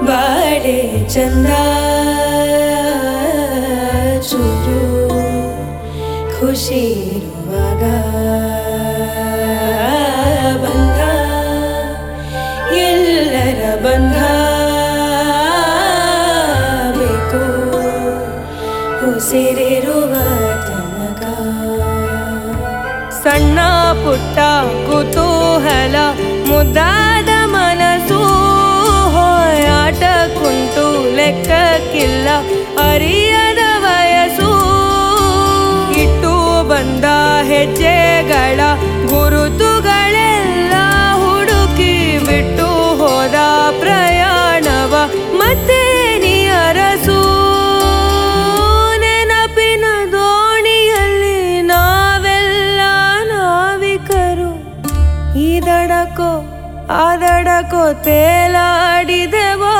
ಬಾಳೆ ಚಂದ ಚೂರು ಖುಷಿ ಇರುವಾಗ ಬಂಧ ಎಲ್ಲರ ಬಂಧ ಬೇಕು ಉಸಿರಿರುವ ತನಕ ಸಣ್ಣ ಪುಟ್ಟ ಕುತೂಹಲ ಮುದ್ದಾದ ಮನಸ್ಸು ಹೋಯಾಟ ಕುಂಟು ಲೆಕ್ಕಕ್ಕಿಲ್ಲ ಅರಿಯದ ವಯಸ್ಸು ಇಟ್ಟು ಬಂದ ಹೆಜ್ಜೆಗಳ ಗುರುತುಗಳೆಲ್ಲ ಹುಡುಕಿ ಬಿಟ್ಟು ಹೋದ ಪ್ರಯಾಣವ ಮತ್ತೆ ನೀ ಅರಸು ನೆನಪಿನ ದೋಣಿಯಲ್ಲಿ ನಾವೆಲ್ಲ ನಾವಿಕರು ಈ ದಡಕೋ ಆ ದಡಕೋ ತೇಲಾಡಿದೆವೋ